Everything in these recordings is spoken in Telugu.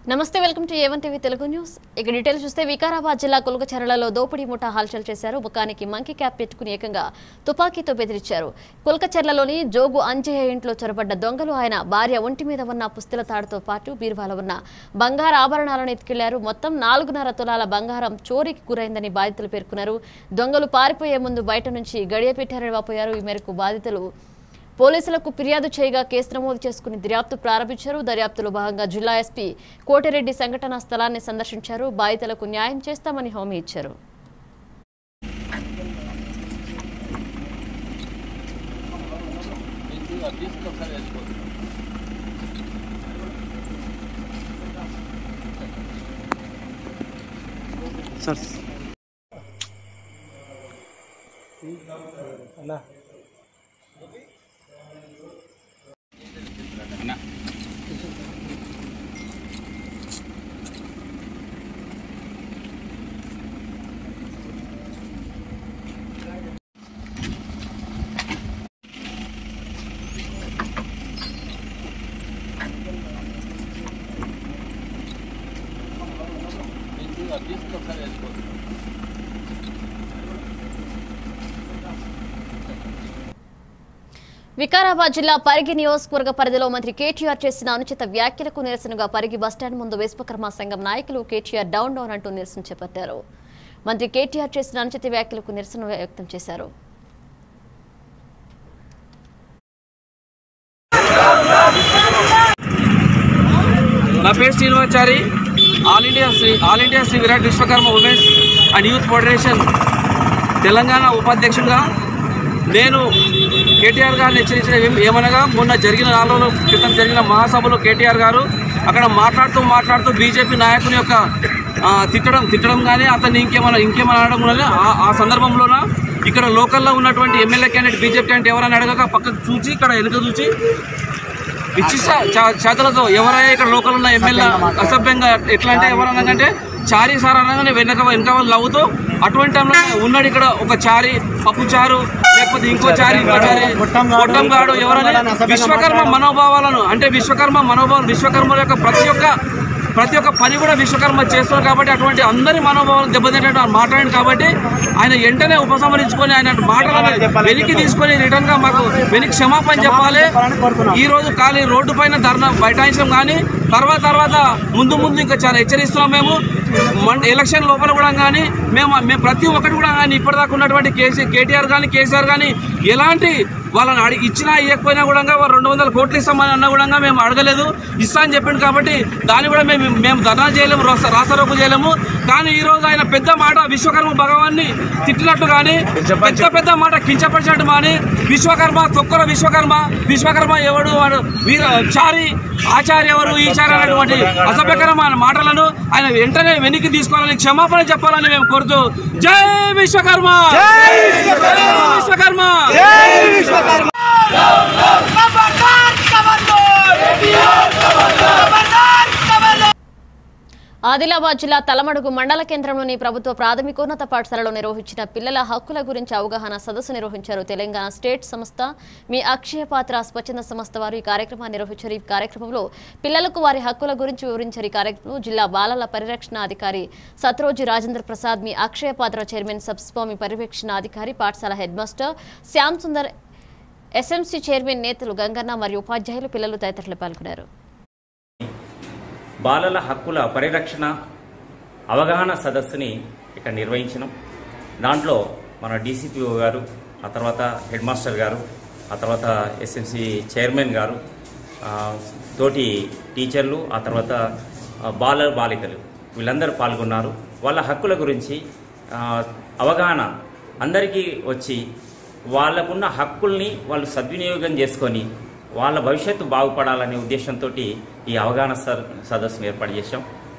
నమస్తే welcome to A one TV Telugu news ఇక డీటెయిల్స్ చూస్తే వికారాబాద్ జిల్లా కుల్కచర్లలో దోపిడీ ముఠా హల్చల్ చేశారు ముఖానికి మంకీ క్యాప్ పెట్టుకుని ఏకంగా తుపాకీతో బెదిరించారు కుల్కచర్లలోని జోగు అంజయ్య ఇంట్లో చొరబడ్డ దొంగలు ఆయన భార్య ఒంటి మీద ఉన్న పుస్తల తాడుతో పాటు బీరువాలో ఉన్న బంగారు ఆభరణాలను ఎత్తుకెళ్లారు మొత్తం నాలుగున్నర తులాల బంగారం చోరీకి గురైందని బాధితులు పేర్కొన్నారు దొంగలు పారిపోయే ముందు బయట నుంచి గడియ పెట్టారని వాపోయారు ఈ మేరకు బాధితులు పోలీసులకు ఫిర్యాదు చేయగా కేసు నమోదు చేసుకుని దర్యాప్తు ప్రారంభించారు దర్యాప్తులో భాగంగా జిల్లా ఎస్పీ కోటిరెడ్డి సంఘటనా స్థలాన్ని సందర్శించారు బాధితులకు న్యాయం చేస్తామని హామీ ఇచ్చారు సార్ వికారాబాద్ జిల్లా పరిగి నియోజకవర్గ పరిధిలో మంత్రి కేటీఆర్ చేసిన అనుచిత వ్యాఖ్యలకు నిరసనగా పరిగి బస్టాండ్ ముందు విశ్వకర్మ సంఘం నాయకులు కేటీఆర్ డౌన్ డౌన్ అంటూ నిరసన చేపట్టారు మంత్రి కేటీఆర్ చేసిన అనుచిత వ్యాఖ్యలకు నిరసన వ్యక్తం చేశారు నా పేరు Srinivachari all India Shri all India Shri Virat Vishwakarma women's and youth federation Telangana ఉపాధ్యక్షుడిగా నేను కేటీఆర్ గారిని హెచ్చరించిన ఏం- ఏమనగా మొన్న జరిగిన నాలుగు రోజుల క్రితం జరిగిన మహాసభలో కేటీఆర్ గారు అక్కడ మాట్లాడుతూ మాట్లాడుతూ బీజేపీ నాయకుని యొక్క ఆ, తిట్టడం తిట్టడం కానీ అతన్ని ఇంకేమైనా ఇంకేమైనా అనడం కానీ ఆ- ఆ సందర్భంలోన ఇక్కడ లోకల్లో ఉన్నటువంటి ఎమ్మెల్యే క్యాండిడేట్ బీజేపీ క్యాండిడేట్ ఎవరైనా అడగక పక్కకు చూసి ఇక్కడ వెనుక చూసి విశిష్ట చా- చేతలతో ఎవరైనా ఇక్కడ లోకల్ ఉన్న ఎమ్మెల్యే అసభ్యంగా ఎట్లా అంటే ఎవరన్నా అంటే చారీ సార్ అనగానే వెనక వెనక వాళ్ళు నవ్వుతూ అటువంటి టైంలో ఉన్నాడు ఇక్కడ ఒక చారి పప్పు చారు లేకపోతే ఇంకో చారి ఇంకో చారి గొట్టం గాడు ఎవరైనా విశ్వకర్మ మనోభావాలను అంటే విశ్వకర్మ మనోభావాలు విశ్వకర్మ యొక్క ప్రతి ఒక్క ప్రతి ఒక్క పని కూడా విశ్వకర్మ చేస్తారు కాబట్టి అటువంటి అందరి మనోభావాలు దెబ్బతింటే మాట్లాడాడు కాబట్టి ఆయన వెంటనే ఉపసంహరించుకొని ఆయన మాటలను వెనక్కి తీసుకొని రిటర్న్ గా మాకు వెనక్కి క్షమాపణ చెప్పాలి ఈ రోజు ఖాళీ రోడ్డు పైన ధర్నా బైఠాయించడం కానీ తర్వాత తర్వాత ముందు ముందు ఇంకా చాలా హెచ్చరిస్తున్నాం మేము మన ఎలక్షన్ లోపల కూడా కానీ మేము మేము ప్రతి ఒక్కటి కూడా కానీ ఇప్పటిదాకా ఉన్నటువంటి కేసీ కేటీఆర్ కానీ కేసీఆర్ కానీ ఎలాంటి వాళ్ళని అడిగి ఇచ్చినా ఇవ్వకపోయినా కూడా వాళ్ళు రెండు వందల కోట్లు ఇస్తామని అన్నా కూడా మేము అడగలేదు ఇస్తా అని చెప్పిండు కాబట్టి దాన్ని కూడా మేము మేము ధర్నా చేయలేము రాస- రాసరోకు చేయలేము కానీ ఈ రోజు ఆయన పెద్ద మాట విశ్వకర్మ భగవాన్ని తిట్టినట్టు కానీ పెద్ద పెద్ద మాట కించపరిచినట్టు కానీ విశ్వకర్మ తొక్కర విశ్వకర్మ విశ్వకర్మ ఎవడు వాడు వీర చారి ఆచార్య ఎవరు ఈ చారి అనేటువంటి అసభ్యకరమైన మాటలను ఆయన వెంటనే వెనక్కి తీసుకోవాలని క్షమాపణ చెప్పాలని మేము కోరుతూ జై విశ్వకర్మ జై విశ్వకర్మ खबरदार खबरदार खबरदार खबरदार ఆదిలాబాద్ జిల్లా తలమడుగు మండల కేంద్రంలోని ప్రభుత్వ ప్రాథమికోన్నత పాఠశాలలో నిర్వహించిన పిల్లల హక్కుల గురించి అవగాహన సదస్సు నిర్వహించారు తెలంగాణ స్టేట్ సంస్థ మీ అక్షయ పాత్ర స్వచ్ఛంద సంస్థ వారు ఈ కార్యక్రమాన్ని నిర్వహించారు ఈ కార్యక్రమంలో పిల్లలకు వారి హక్కుల గురించి వివరించారు ఈ కార్యక్రమంలో జిల్లా బాలల పరిరక్షణ అధికారి సత్రోజి రాజేంద్ర ప్రసాద్ మీ అక్షయ పాత్ర చైర్మన్ సబ్స్వామి పర్యవేక్షణ అధికారి పాఠశాల head master Shyam Sundar SMC chairman నేతలు గంగన్న మరియు ఉపాధ్యాయులు పిల్లలు తదితరులు పాల్గొన్నారు బాలల హక్కుల పరిరక్షణ అవగాహన సదస్సుని ఇక్కడ నిర్వహించినాం దాంట్లో మన డీసీపీఓ గారు ఆ తర్వాత హెడ్ మాస్టర్ గారు ఆ తర్వాత ఎస్ఎంసి చైర్మన్ గారు ఆ, తోటి టీచర్లు ఆ తర్వాత ఆ, బాల బాలికలు వీళ్ళందరూ పాల్గొన్నారు వాళ్ళ హక్కుల గురించి ఆ, అవగాహన అందరికీ వచ్చి వాళ్ళకున్న హక్కుల్ని వాళ్ళు సద్వినియోగం చేసుకొని వాళ్ళ భవిష్యత్తు బాగుపడాలనే ఉద్దేశంతో ఈ అవగాహన సర్ సదస్సును ఏర్పాటు చేశాం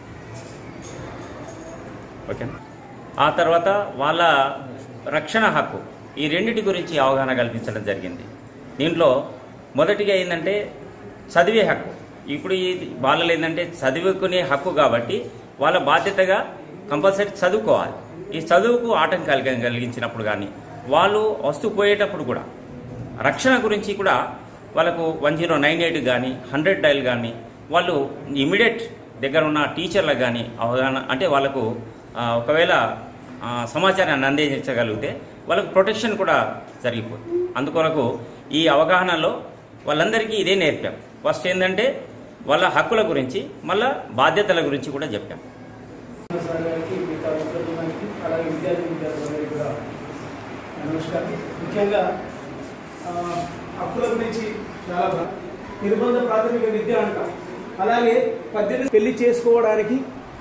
ఓకే ఆ తర్వాత వాళ్ళ రక్షణ హక్కు ఈ రెండిటి గురించి అవగాహన కల్పించడం జరిగింది దీంట్లో మొదటిగా ఏంటంటే చదివే హక్కు ఇప్పుడు ఈ బాలలు ఏంటంటే చదువుకునే హక్కు కాబట్టి వాళ్ళ బాధ్యతగా కంపల్సరీ చదువుకోవాలి ఈ చదువుకు ఆటంకాలు కలి- కలిగించినప్పుడు కానీ వాళ్ళు వస్తూ పోయేటప్పుడు కూడా రక్షణ గురించి కూడా వాళ్ళకు వన్ జీరో నైన్ ఎయిట్ కానీ హండ్రెడ్ డైల్ కానీ వాళ్ళు ఇమీడియట్ దగ్గర ఉన్న టీచర్లకు కానీ అవగాహన అంటే వాళ్ళకు ఆ, ఒకవేళ ఆ, సమాచారాన్ని అందించగలిగితే వాళ్ళకు ప్రొటెక్షన్ కూడా జరిగిపోతుంది అందుకొరకు ఈ అవగాహనలో వాళ్ళందరికీ ఇదే నేర్పాం ఫస్ట్ ఏంటంటే వాళ్ళ హక్కుల గురించి మళ్ళా బాధ్యతల గురించి కూడా చెప్పాం సార్ గారికి మిగతా ఉద్యోగులకి అలాగే విద్యార్థి విద్యార్థులందరికీ కూడా నమస్కారం ముఖ్యంగా ఆ, హక్కుల గురించి చాలా బాగా నిర్బంధ ప్రాథమిక విద్య అంటాం అలాగే పద్దెనిమిది పెళ్లి చేసుకోవడానికి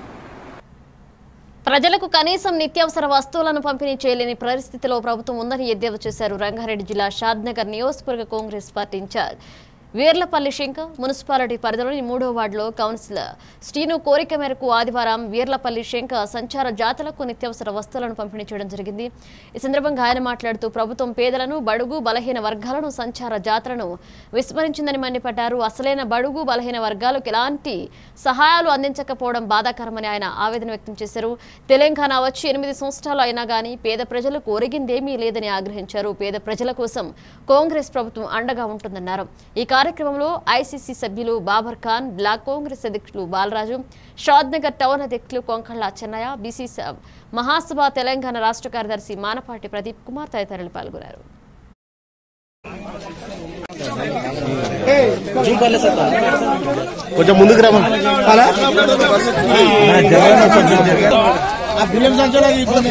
ప్రజలకు కనీసం నిత్యావసర వస్తువులను పంపిణీ చేయలేని పరిస్థితిలో ప్రభుత్వం ఉందని ఎద్దేవా చేశారు రంగారెడ్డి జిల్లా షాద్నగర్ నియోజకవర్గ Congress party in-charge Veerlapalli Shankar municipality పరిధిలోని మూడో వార్డులో కౌన్సిలర్ శ్రీను కోరిక మేరకు ఆదివారం వీర్లపల్లి శంకర్ సంచార జాతలకు నిత్యావసర వస్తువులను పంపిణీ చేయడం జరిగింది ఈ సందర్భంగా ఆయన మాట్లాడుతూ ప్రభుత్వం పేదలను బడుగు బలహీన వర్గాలను సంచార జాతరను విస్మరించిందని మండిపడ్డారు అసలైన బడుగు బలహీన వర్గాలకు ఎలాంటి సహాయాలు అందించకపోవడం బాధాకరమని ఆయన ఆవేదన వ్యక్తం చేశారు తెలంగాణ వచ్చి ఎనిమిది సంవత్సరాలు అయినా గానీ పేద ప్రజలకు ఒరిగిందేమీ లేదని ఆగ్రహించారు పేద ప్రజల కోసం కాంగ్రెస్ ప్రభుత్వం అండగా ఉంటుందన్నారు ఈ కార్యక్రమంలో ఐసీసీ సభ్యులు బాబర్ ఖాన్ బ్లాక్ కాంగ్రెస్ అధ్యక్షులు బాలరాజు షాద్నగర్ టౌన్ అధ్యక్షులు కొంకళ్ళ చెన్నయ్య బీసీ సబ్ మహాసభ తెలంగాణ రాష్ట్ర కార్యదర్శి మానపాటి ప్రదీప్ కుమార్ తదితరులు పాల్గొన్నారు కొంచెం ముందుకు రా అలా ఆ బియ్యం సంచులో ఇబ్బంది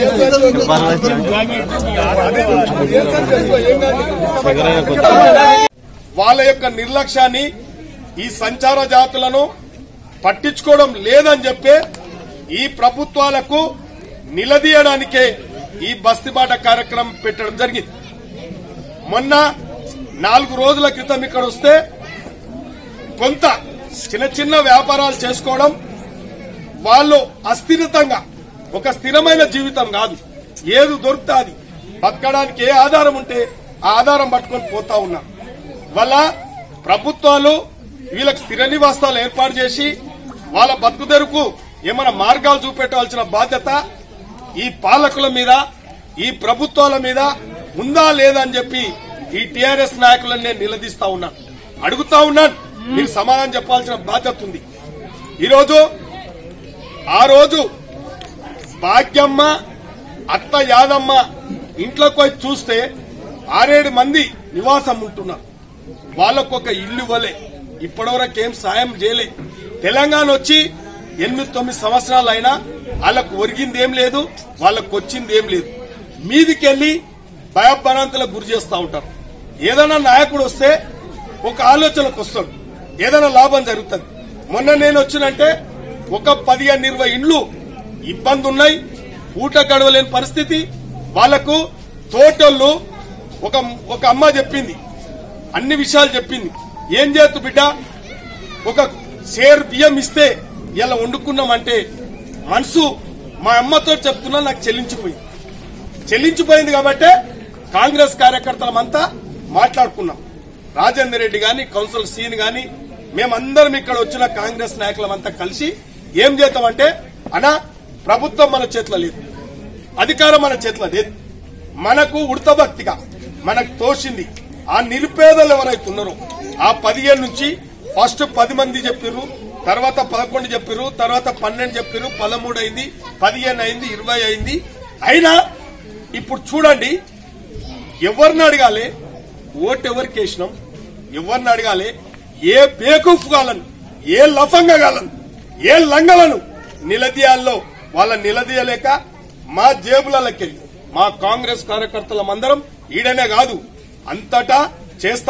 వాళ్ళ యొక్క నిర్లక్ష్యాన్ని ఈ సంచార జాతులను పట్టించుకోవడం లేదని చెప్పే ఈ ప్రభుత్వాలకు నిలదీయడానికే ఈ బస్తిబాట కార్యక్రమం పెట్టడం జరిగింది మొన్న నాలుగు రోజుల క్రితం ఇక్కడ వస్తే కొంత చిన్న చిన్న వ్యాపారాలు చేసుకోవడం వాళ్ళు అస్థిరతంగా ఒక స్థిరమైన జీవితం కాదు ఏది దొరికితే అది బతకడానికి ఏ ఆధారం ఉంటే ఆ ఆధారం పట్టుకొని పోతా ఉన్నారు వల్ల ప్రభుత్వాలు వీళ్ళకి స్థిర నివాసాలు ఏర్పాటు చేసి వాళ్ళ బతుకుదెరుకు ఏమైనా మార్గాలు చూపెట్టవలసిన బాధ్యత ఈ పాలకుల మీద ఈ ప్రభుత్వాల మీద ఉందా లేదా అని చెప్పి ఈ టీఆర్ఎస్ నాయకులను నేను నిలదీస్తా ఉన్నాను అడుగుతా ఉన్నాను మీకు సమాధానం చెప్పాల్సిన బాధ్యత ఉంది ఈరోజు ఆ రోజు భాగ్యమ్మ అత్త యాదమ్మ ఇంట్లోకి పోయి చూస్తే ఆరేడు మంది నివాసం ఉంటున్నారు వాళ్ళకు ఒక ఇల్లు ఇవ్వలే ఇప్పటివరకు ఏం సాయం చేయలే తెలంగాణ వచ్చి ఎనిమిది తొమ్మిది సంవత్సరాలు అయినా వాళ్ళకు ఒరిగింది ఏం లేదు వాళ్ళకు వచ్చింది ఏం లేదు మీదికెళ్లి భయభ్రాంతులకు గురి చేస్తా ఉంటారు ఏదైనా నాయకుడు వస్తే ఒక ఆలోచనకు వస్తాడు ఏదైనా లాభం జరుగుతుంది మొన్న నేను వచ్చినంటే ఒక పదిహేను ఇరవై ఇండ్లు ఇబ్బంది ఉన్నాయి ఊట గడవలేని పరిస్థితి వాళ్లకు తోటోళ్ళు ఒక ఒక అమ్మ చెప్పింది అన్ని విషయాలు చెప్పింది ఏం చేస్తు బిడ్డ ఒక షేర్ బియ్యం ఇస్తే ఇలా వండుకున్నామంటే మనసు మా అమ్మతో చెప్తున్నా నాకు చెల్లించిపోయింది చెల్లించిపోయింది కాబట్టే కాంగ్రెస్ కార్యకర్తలమంతా మాట్లాడుకున్నాం రాజేందర్ రెడ్డి గాని కౌన్సిలర్ సీన్ గాని మేమందరం ఇక్కడ వచ్చిన కాంగ్రెస్ నాయకులమంతా కలిసి ఏం చేద్దామంటే అనా ప్రభుత్వం మన చేతిలో లేదు అధికారం మన చేతిలో లేదు మనకు ఉడతభక్తిగా మనకు తోసింది ఆ నిరుపేదలు ఎవరైతే ఉన్నారో ఆ పదిహేను నుంచి ఫస్ట్ పది మంది చెప్పిర్రు తర్వాత పదకొండు చెప్పిర్రు తర్వాత పన్నెండు చెప్పిర్రు పదమూడు అయింది పదిహేను అయింది ఇరవై అయింది అయినా ఇప్పుడు చూడండి ఎవరిని అడగాలి ఓటు ఎవరికి వేసినాం ఎవరిని అడగాలి ఏ బేకూఫ్ గాలను ఏ లఫంగా గాలను ఏ లంగలను నిలదీయాల్లో వాళ్ళ నిలదీయలేక మా జేబులకెళ్ళి మా కాంగ్రెస్ కార్యకర్తలమందరం ఈడనే కాదు అంతటా చేస్తా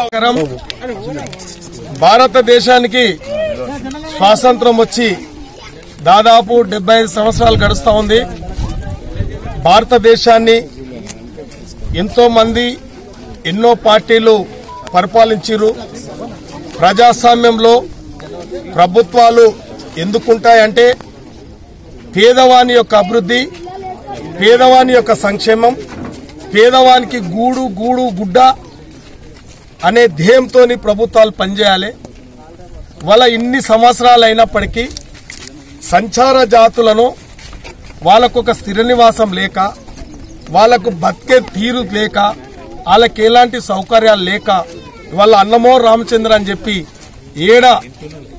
భారతదేశానికి స్వాతంత్రం వచ్చి దాదాపు డెబ్బై ఐదు సంవత్సరాలు గడుస్తా ఉంది భారతదేశాన్ని ఎంతో మంది ఎన్నో పార్టీలు పరిపాలించారు ప్రజాస్వామ్యంలో ప్రభుత్వాలు ఎందుకుంటాయంటే పేదవాని యొక్క అభివృద్ధి పేదవాని యొక్క సంక్షేమం పేదవానికి గూడు గూడు గుడ్డ అనే ధ్యేయంతో ప్రభుత్వాలు పనిచేయాలి వాళ్ళ ఇన్ని సంవత్సరాలు అయినప్పటికీ సంచార జాతులను వాళ్ళకు ఒక స్థిర నివాసం లేక వాళ్ళకు బతికే తీరు లేక వాళ్ళకి ఎలాంటి సౌకర్యాలు లేక వాళ్ళ అన్నమో రామచంద్ర అని చెప్పి ఏడ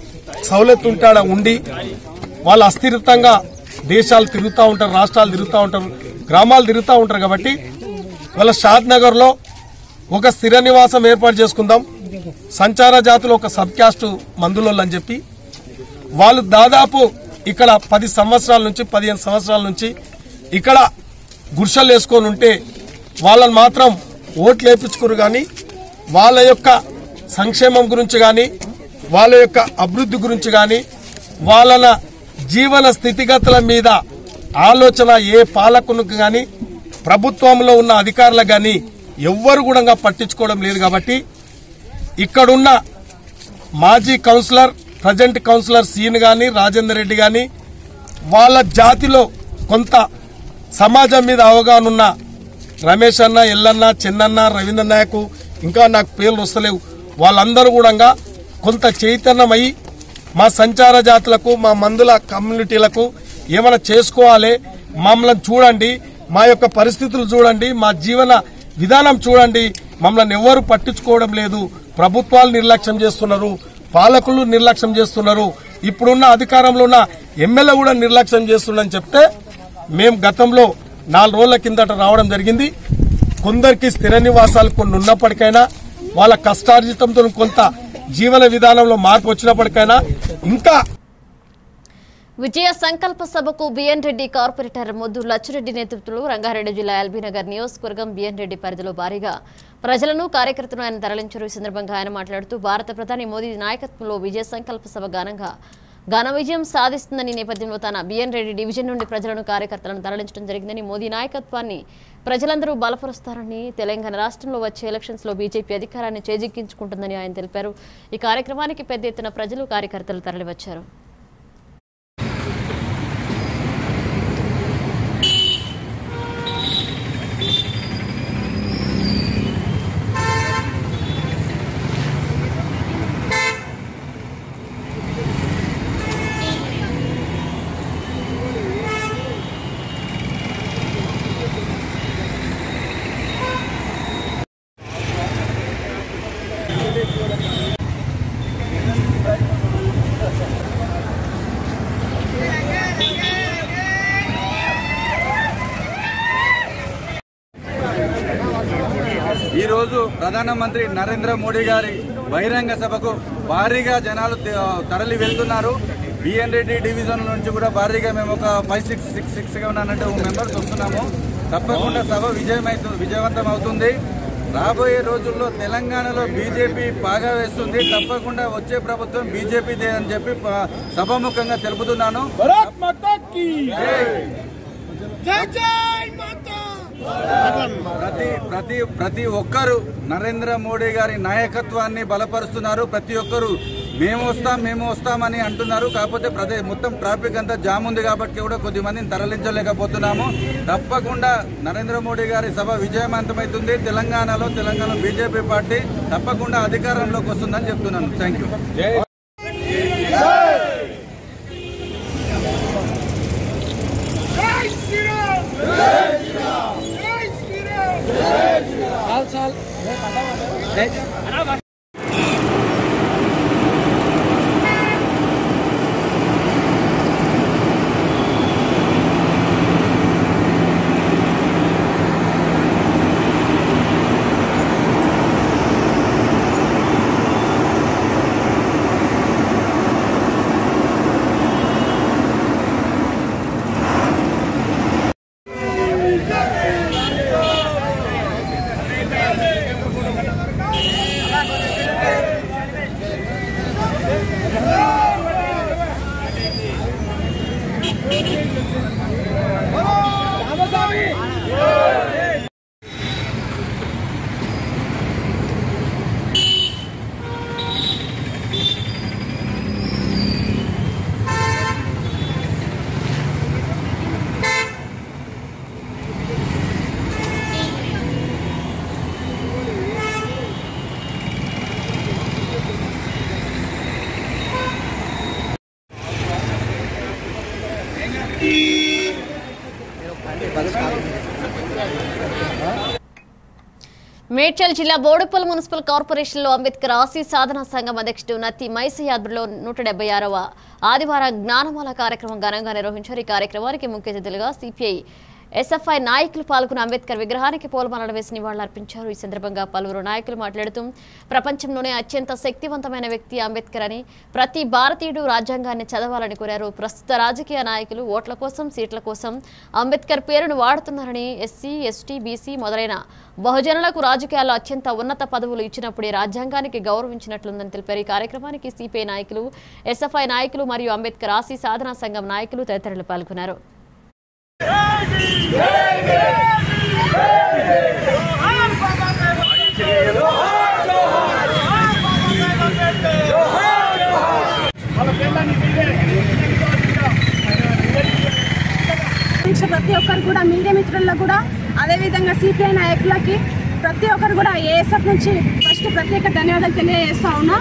సౌలత్ ఉంటాడ ఉండి వాళ్ళు అస్థిరతంగా దేశాలు తిరుగుతూ ఉంటారు రాష్ట్రాలు తిరుగుతూ ఉంటారు గ్రామాలు తిరుగుతూ ఉంటారు కాబట్టి వాళ్ళ షాద్ నగర్ లో ఒక స్థిర నివాసం ఏర్పాటు చేసుకుందాం సంచార జాతులు ఒక సబ్ క్యాస్ట్ మందులోళ్ళు అని చెప్పి వాళ్ళు దాదాపు ఇక్కడ పది సంవత్సరాల నుంచి పదిహేను సంవత్సరాల నుంచి ఇక్కడ గుర్షలు వేసుకొని ఉంటే వాళ్ళని మాత్రం ఓట్లు వేయించుకురు కానీ వాళ్ళ యొక్క సంక్షేమం గురించి కానీ వాళ్ళ యొక్క అభివృద్ధి గురించి కానీ వాళ్ళ జీవన స్థితిగతుల మీద ఆలోచన ఏ పాలకునికి కానీ ప్రభుత్వంలో ఉన్న అధికారులకు కానీ ఎవ్వరు కూడా పట్టించుకోవడం లేదు కాబట్టి ఇక్కడున్న మాజీ కౌన్సిలర్ ప్రజెంట్ కౌన్సిలర్ సీన్ గాని రాజేందర్ రెడ్డి గాని వాళ్ళ జాతిలో కొంత సమాజం మీద అవగాహన ఉన్న రమేష్ అన్న ఎల్లన్న చెన్నన్న రవీంద్ర నాయక్ ఇంకా నాకు పేర్లు వస్తలేవు వాళ్ళందరూ కూడా కొంత చైతన్యమై మా సంచార జాతులకు మా మందుల కమ్యూనిటీలకు ఏమైనా చేసుకోవాలి మమ్మల్ని చూడండి మా యొక్క పరిస్థితులు చూడండి మా జీవన విధానం చూడండి మమ్మల్ని ఎవరు పట్టించుకోవడం లేదు ప్రభుత్వాలు నిర్లక్ష్యం చేస్తున్నారు పాలకులు నిర్లక్ష్యం చేస్తున్నారు ఇప్పుడున్న అధికారంలో ఉన్న ఎమ్మెల్యే కూడా నిర్లక్ష్యం చేస్తున్నారని చెప్తే మేము గతంలో నాలుగు రోజుల కిందట రావడం జరిగింది కొందరికి స్థిర నివాసాలు కొన్ని ఉన్నప్పటికైనా వాళ్ళ కష్టార్జితంతో కొంత జీవన విధానంలో మార్పు వచ్చినప్పటికైనా ఇంకా విజయ సంకల్ప సభకు బిఎన్ రెడ్డి కార్పొరేటర్ మొద్దు లచ్చిరెడ్డి నేతృత్వంలో రంగారెడ్డి జిల్లా ఎల్బీనగర్ నియోజకవర్గం బిఎన్ రెడ్డి పరిధిలో భారీగా ప్రజలను కార్యకర్తలను ఆయన తరలించారు ఈ సందర్భంగా ఆయన మాట్లాడుతూ భారత ప్రధాని మోదీ నాయకత్వంలో విజయ సంకల్ప సభ ఘనంగా ఘన విజయం సాధిస్తుందని నేపథ్యంలో తన బిఎన్ రెడ్డి డివిజన్ నుండి ప్రజలను కార్యకర్తలను తరలించడం జరిగిందని మోదీ నాయకత్వాన్ని ప్రజలందరూ బలపరుస్తారని తెలంగాణ రాష్ట్రంలో వచ్చే ఎలక్షన్స్ లో బీజేపీ అధికారాన్ని చేజిక్కించుకుంటుందని ఆయన తెలిపారు ఈ కార్యక్రమానికి పెద్ద ఎత్తున ప్రజలు కార్యకర్తలు తరలివచ్చారు ఈ రోజు ప్రధానమంత్రి నరేంద్ర మోడీ గారి బహిరంగ సభకు భారీగా జనాలు తే- తరలి వెళ్తున్నారు బిఎన్ రెడ్డి డివిజన్ నుంచి కూడా భారీగా మేము ఒక five six six six seven అన్నట్టు మెంబర్స్ వస్తున్నాము తప్పకుండా సభ విజయం అవుతు- విజయవంతం అవుతుంది రాబోయే రోజుల్లో తెలంగాణలో బీజేపీ బాగా వేస్తుంది తప్పకుండా వచ్చే ప్రభుత్వం బీజేపీదే అని చెప్పి ప- సభాముఖంగా తెలుపుతున్నాను భారత్ మాతా కీ జై జై మాతా ప్రతి ప్రతి ప్రతి ఒక్కరు నరేంద్ర మోడీ గారి నాయకత్వాన్ని బలపరుస్తున్నారు ప్రతి ఒక్కరు మేము వస్తాం మేము వస్తామని అంటున్నారు కాకపోతే ప్రతి మొత్తం ట్రాఫిక్ అంతా జామ్ ఉంది కాబట్టి కూడా కొద్ది మందిని తరలించలేకపోతున్నాము తప్పకుండా నరేంద్ర మోడీ గారి సభ విజయవంతమవుతుంది తెలంగాణలో తెలంగాణ బీజేపీ పార్టీ తప్పకుండా అధికారంలోకి వస్తుందని చెప్తున్నాను థ్యాంక్ యూ జై శ్రీరామ్ జై శ్రీరామ్ జై శ్రీరామ్ మేడ్చల్ జిల్లా బోడుపల్ మున్సిపల్ కార్పొరేషన్లో అంబేద్కర్ ఆశీ సాధనా సంఘం అధ్యక్షుడు నత్తి మైసీ ఆధ్వర్యంలో నూట డెబ్బై ఆరవ ఆదివారం జ్ఞానమాల కార్యక్రమం ఘనంగా నిర్వహించారు ఈ కార్యక్రమానికి ముఖ్య అతిథులుగా సిపిఐ ఎస్ఎఫ్ఐ నాయకులు పాల్గొన్న అంబేద్కర్ విగ్రహానికి పూలమాలలు వేసి నివాళులర్పించారు ఈ సందర్భంగా పలువురు నాయకులు మాట్లాడుతూ ప్రపంచంలోనే అత్యంత శక్తివంతమైన వ్యక్తి అంబేద్కర్ అని ప్రతి భారతీయుడు రాజ్యాంగాన్ని చదవాలని కోరారు ప్రస్తుత రాజకీయ నాయకులు ఓట్ల కోసం సీట్ల కోసం అంబేద్కర్ పేరును వాడుతున్నారని ఎస్సీ ఎస్టీ బీసీ మొదలైన బహుజనులకు రాజకీయాల్లో అత్యంత ఉన్నత పదవులు ఇచ్చినప్పుడే రాజ్యాంగానికి గౌరవించినట్లుందని తెలిపారు ఈ కార్యక్రమానికి సిపిఐ నాయకులు ఎస్ఎఫ్ఐ నాయకులు మరియు అంబేద్కర్ ఆశీ సాధనా సంఘం నాయకులు తదితరులు పాల్గొన్నారు దీక్ష ప్రతి ఒక్కరు కూడా మీడియా మిత్రుల్లో కూడా అదేవిధంగా సిపిఐ నాయకులకి ప్రతి ఒక్కరు కూడా ఏఎస్ఎఫ్ నుంచి ఫస్ట్ ప్రత్యేక ధన్యవాదాలు తెలియజేస్తా ఉన్నా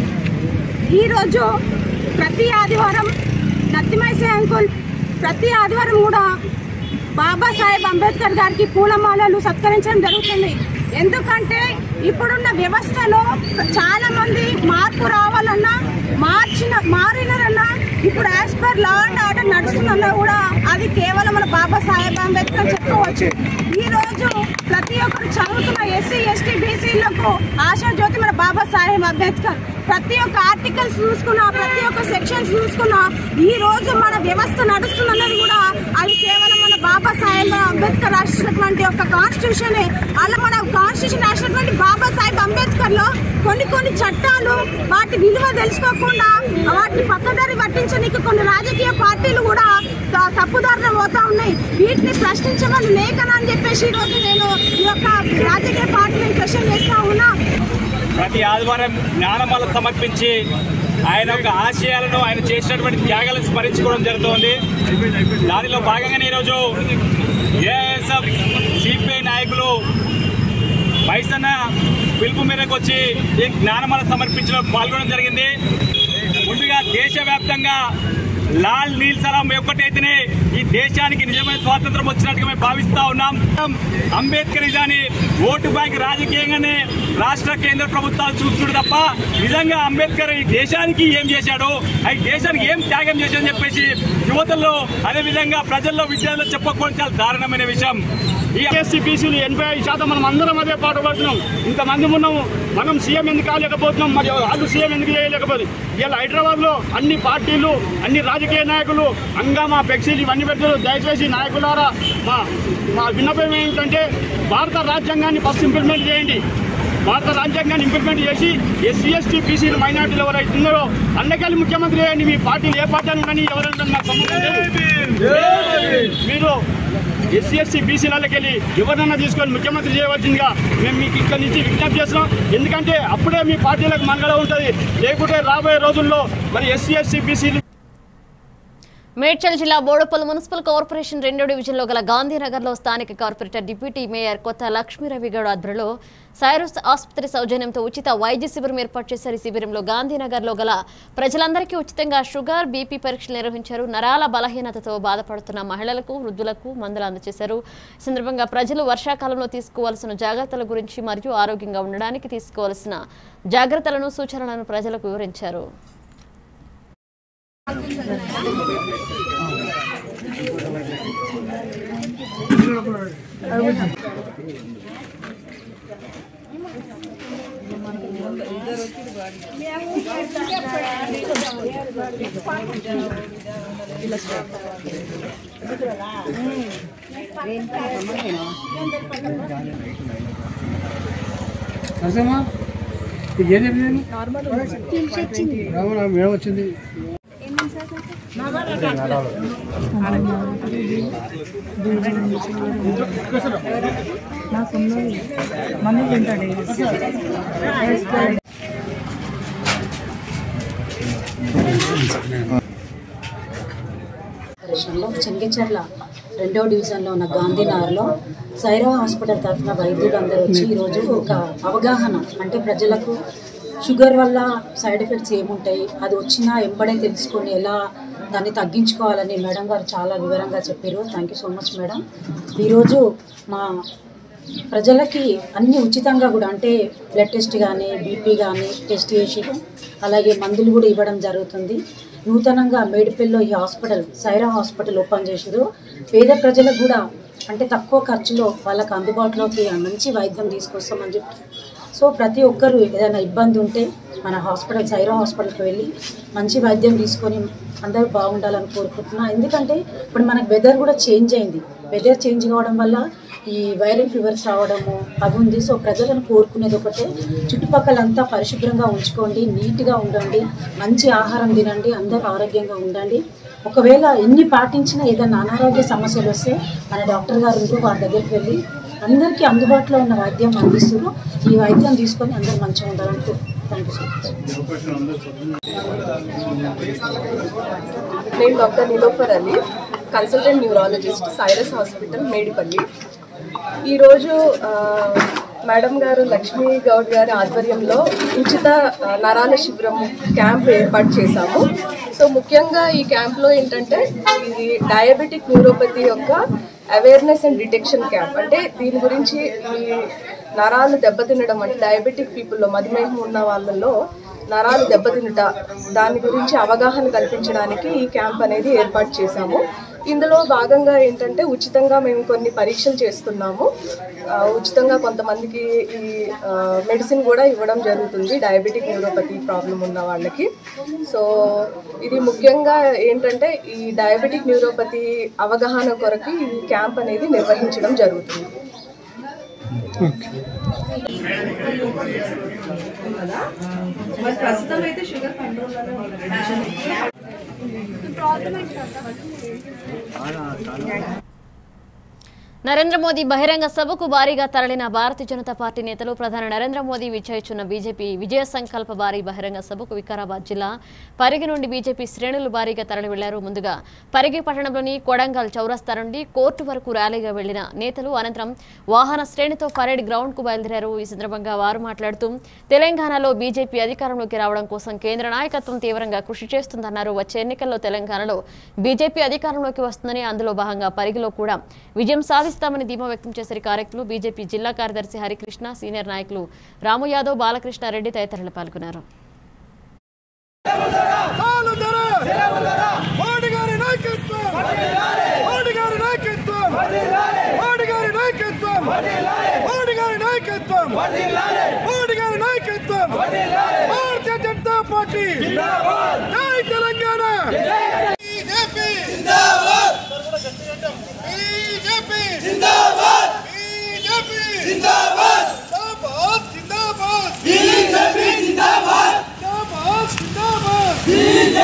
ఈరోజు ప్రతి ఆదివారం నత్తిమైసే అంకుల్ ప్రతి ఆదివారం కూడా బాబాసాహెబ్ అంబేద్కర్ గారికి పూలమాలలు సత్కరించడం జరుగుతుంది ఎందుకంటే ఇప్పుడున్న వ్యవస్థలో చాలా మంది మార్పు రావాలన్నా మార్చిన మారినారన్నా ఇప్పుడు as per law and order నడుస్తుందన్నా కూడా అది కేవలం మన బాబాసాహెబ్ అంబేద్కర్ చెప్పుకోవచ్చు ఈ రోజు ప్రతి ఒక్కరు చదువుతున్న ఎస్సీ ఎస్టీ బీసీలకు ఆశా జ్యోతి మన బాబాసాహెబ్ అంబేద్కర్ ప్రతి ఒక్క ఆర్టికల్స్ చూసుకున్నా ప్రతి ఒక్క సెక్షన్స్ చూసుకున్నా ఈ రోజు మన వ్యవస్థ నడుస్తుందన్నది కూడా అది కేవలం మన బాబాసాహెబ్ అంబేద్కర్ రాసినటువంటి ఒక కాన్స్టిట్యూషన్ అలా మన కాన్స్టిట్యూషన్ రాసినటువంటి బాబాసాహెబ్ అంబేద్కర్ లో కొన్ని కొన్ని చట్టాలు వాటి విలువ తెలుసుకోకుండా వాటిని పక్కదారి పట్టించడానికి కొన్ని రాజకీయ పార్టీలు కూడా త- తప్పుదారిన పోతా ఉన్నాయి వీటిని ప్రశ్నించమని లేఖన అని చెప్పేసి ఈ రోజు నేను ఈ యొక్క రాజకీయ పార్టీని క్వశ్చన్ చేస్తా ఉన్నా ప్రతి ఆదివారం జ్ఞానమాల సమర్పించి ఆయన యొక్క ఆశయాలను ఆయన చేసినటువంటి త్యాగాలను స్మరించుకోవడం జరుగుతోంది దానిలో భాగంగానే ఈరోజు ఏఎస్ఎఫ్ సిపిఐ నాయకులు పైసన్న పిలుపు మేరకు వచ్చి ఈ జ్ఞానమాల సమర్పించడం పాల్గొనడం జరిగింది ముందుగా దేశవ్యాప్తంగా లాల్ నీల్ సలాం ఒక్కటైతేనే ఈ దేశానికి నిజమైన స్వాతంత్రం వచ్చినట్టుగా మేము భావిస్తా ఉన్నాం అంబేద్కర్ నిజాన్ని ఓటు బ్యాంక్ రాజకీయంగానే రాష్ట్ర కేంద్ర ప్రభుత్వాలు చూస్తుడు తప్ప నిజంగా అంబేద్కర్ ఈ దేశానికి ఏం చేశాడు ఈ దేశానికి ఏం త్యాగం చేశాడని చెప్పేసి యువతల్లో అదే విధంగా ప్రజల్లో విద్యార్థులు చెప్పకపోవడం చాలా దారుణమైన విషయం ఈ ఎస్సీ బీసీలు ఎనభై ఐదు శాతం మనం అందరం అదే పాట పడుతున్నాం ఇంతమంది ఉన్నాము మనం సీఎం ఎందుకు కాలేకపోతున్నాం మరి వాళ్ళు సీఎం ఎందుకు చేయలేకపోతుంది ఇలా హైదరాబాద్ లో అన్ని పార్టీలు అన్ని రాజకీయ నాయకులు హంగామా ఫ్లెక్సీలు ఇవన్నీ పెడతారు దయచేసి నాయకులారా మా మా విన్నపం ఏంటంటే భారత రాజ్యాంగాన్ని ఫస్ట్ ఇంప్లిమెంట్ చేయండి భారత రాజ్యాంగాన్ని ఇంప్లిమెంట్ చేసి ఎస్సీ ఎస్టీ బీసీలు మైనార్టీలు ఎవరైతే ఉన్నారో అన్నకెళ్ళి ముఖ్యమంత్రి చేయండి మీ పార్టీలు ఏ పార్టీ అని కానీ ఎవరైనా నాకు సంబంధం లేదు. మీరు ఎస్సీ ఎస్సీ బీసీలకి వెళ్ళి ఎవరినన్నా తీసుకొని ముఖ్యమంత్రి చేయవలసిందిగా మేము మీకు ఇక్కడ నుంచి విజ్ఞప్తి చేస్తున్నాం ఎందుకంటే అప్పుడే మీ పార్టీలకు మనగడ ఉంటుంది లేకుంటే రాబోయే రోజుల్లో మరి ఎస్సీ ఎస్సీ బీసీలు మేడ్చల్ జిల్లా బోడుపల్లి మున్సిపల్ కార్పొరేషన్ రెండో డివిజన్లో గల గాంధీనగర్లో స్థానిక కార్పొరేటర్ డిప్యూటీ మేయర్ కొత్త లక్ష్మీరవిగౌడ్ ఆధ్వర్యంలో సైరస్ ఆసుపత్రి సౌజన్యంతో ఉచిత వైద్య శిబిరం ఏర్పాటు చేశారు ఈ శిబిరంలో గాంధీనగర్లో గల ప్రజలందరికీ ఉచితంగా షుగర్ బీపీ పరీక్షలు నిర్వహించారు నరాల బలహీనతతో బాధపడుతున్న మహిళలకు వృద్ధులకు మందులు అందజేశారు ఈ సందర్భంగా ప్రజలు వర్షాకాలంలో తీసుకోవాల్సిన జాగ్రత్తల గురించి మరియు ఆరోగ్యంగా ఉండడానికి తీసుకోవాల్సిన జాగ్రత్తలను సూచనలను ప్రజలకు వివరించారు మేడం వచ్చింది కార్పొరేషన్లో చెంగిచెర్ల రెండవ డివిజన్లో ఉన్న గాంధీనగర్లో సైరా హాస్పిటల్ తరఫున వైద్యులందరూ వచ్చి ఈరోజు ఒక అవగాహన అంటే ప్రజలకు షుగర్ వల్ల సైడ్ ఎఫెక్ట్స్ ఏముంటాయి అది వచ్చినా ఎంబడే తెలుసుకొని ఎలా దాన్ని తగ్గించుకోవాలని మేడం గారు చాలా వివరంగా చెప్పారు thank you so much madam ఈరోజు మా ప్రజలకి అన్ని ఉచితంగా కూడా అంటే బ్లడ్ టెస్ట్ కానీ బీపీ కానీ టెస్ట్ చేసి అలాగే మందులు కూడా ఇవ్వడం జరుగుతుంది నూతనంగా మేడిపల్లిలో ఈ హాస్పిటల్ సైరా హాస్పిటల్ ఓపెన్ చేసారు పేద ప్రజలకు కూడా అంటే తక్కువ ఖర్చులో వాళ్ళకి అందుబాటులోకి మంచి వైద్యం తీసుకొస్తామని చెప్పి సో ప్రతి ఒక్కరు ఏదైనా ఇబ్బంది ఉంటే మన హాస్పిటల్ సైరా హాస్పిటల్కి వెళ్ళి మంచి వైద్యం తీసుకొని అందరూ బాగుండాలని కోరుకుంటున్నా ఎందుకంటే ఇప్పుడు మనకు వెదర్ కూడా చేంజ్ అయింది వెదర్ చేంజ్ కావడం వల్ల ఈ వైరల్ ఫీవర్స్ రావడము అవి ఉంది సో ప్రజలను కోరుకునేది ఒకటే చుట్టుపక్కలంతా పరిశుభ్రంగా ఉంచుకోండి నీట్గా ఉండండి మంచి ఆహారం తినండి అందరూ ఆరోగ్యంగా ఉండండి ఒకవేళ ఎన్ని పాటించినా ఏదైనా అనారోగ్య సమస్యలు వస్తే మన డాక్టర్ గారు ఉంటూ వారి దగ్గరికి వెళ్ళి అందరికీ అందుబాటులో ఉన్న వైద్యం అందిస్తున్నారు ఈ వైద్యం తీసుకొని అందరూ మంచిగా ఉండాలని థ్యాంక్ యూ సో మచ్ నేను doctor Nilofar Ali consultant neurologist Cyrus hospital Medipally ఈరోజు ఆ, మేడం గారు లక్ష్మీ గౌడ్ గారి ఆధ్వర్యంలో ఉచిత ఆ, నరాల శిబిరం క్యాంప్ ఏర్పాటు చేశాము సో ముఖ్యంగా ఈ క్యాంప్లో ఏంటంటే ఇది డయాబెటిక్ న్యూరోపతి యొక్క అవేర్నెస్ అండ్ డిటెక్షన్ క్యాంప్ అంటే దీని గురించి ఈ నరాలు దెబ్బతినడం అంటే డయాబెటిక్ పీపుల్లో మధుమేహం ఉన్న వాళ్ళలో నరాలు దెబ్బతినుట దాని గురించి అవగాహన కల్పించడానికి ఈ క్యాంప్ అనేది ఏర్పాటు చేశాము ఇందులో భాగంగా ఏంటంటే ఉచితంగా మేము కొన్ని పరీక్షలు చేస్తున్నాము ఆ, ఉచితంగా కొంతమందికి ఈ ఆ, మెడిసిన్ కూడా ఇవ్వడం జరుగుతుంది డయాబెటిక్ న్యూరోపతి ప్రాబ్లం ఉన్న వాళ్ళకి సో ఇది ముఖ్యంగా ఏంటంటే ఈ డయాబెటిక్ న్యూరోపతి అవగాహన కొరకు ఈ క్యాంప్ అనేది నిర్వహించడం జరుగుతుంది మరి ప్రస్తుతం అయితే షుగర్ కంట్రోల్లోనే నరేంద్ర మోదీ బహిరంగ సభకు భారీగా తరలిన భారతీయ జనతా పార్టీ నేతలు ప్రధాని నరేంద్ర మోదీ విజయించున్న బీజేపీ విజయ సంకల్ప భారీ బహిరంగ సభకు వికారాబాద్ జిల్లా పరిగి నుండి బీజేపీ శ్రేణులు భారీగా తరలి వెళ్లారు ముందుగా పరిగి పట్టణంలోని కొడంగల్ చౌరస్తా నుండి కోర్టు వరకు ర్యాలీగా వెళ్లిన నేతలు అనంతరం వాహన శ్రేణితో పరేడ్ గ్రౌండ్ కు బయలుదేరారు ఈ సందర్భంగా వారు మాట్లాడుతూ తెలంగాణలో బీజేపీ అధికారంలోకి రావడం కోసం కేంద్ర నాయకత్వం తీవ్రంగా కృషి చేస్తుందన్నారు వచ్చే ఎన్నికల్లో తెలంగాణలో బీజేపీ అధికారంలోకి వస్తుందని అందులో భాగంగా పరిగిలో కూడా విజయం సాధిస్తామని ధీమా వ్యక్తం చేశారు ఈ కార్యక్రమంలో బీజేపీ జిల్లా కార్యదర్శి హరికృష్ణ సీనియర్ నాయకులు రాము యాదవ్ బాలకృష్ణ రెడ్డి తదితరులు పాల్గొన్నారు మోడీ గారి నాయకత్వం మోడీ గారి నాయకత్వం మోడీ గారి నాయకత్వం మోడీ గారి నాయకత్వం మోడీ గారి నాయకత్వం భారతీయ జనతా పార్టీ జై తెలంగాణ బీజేపీ బీజేపీ బీజేపీ జిందాబాద్ జిందాబాద్ బీజేపీ జిందాబాద్ జిందాబాద్ జిందాబాద్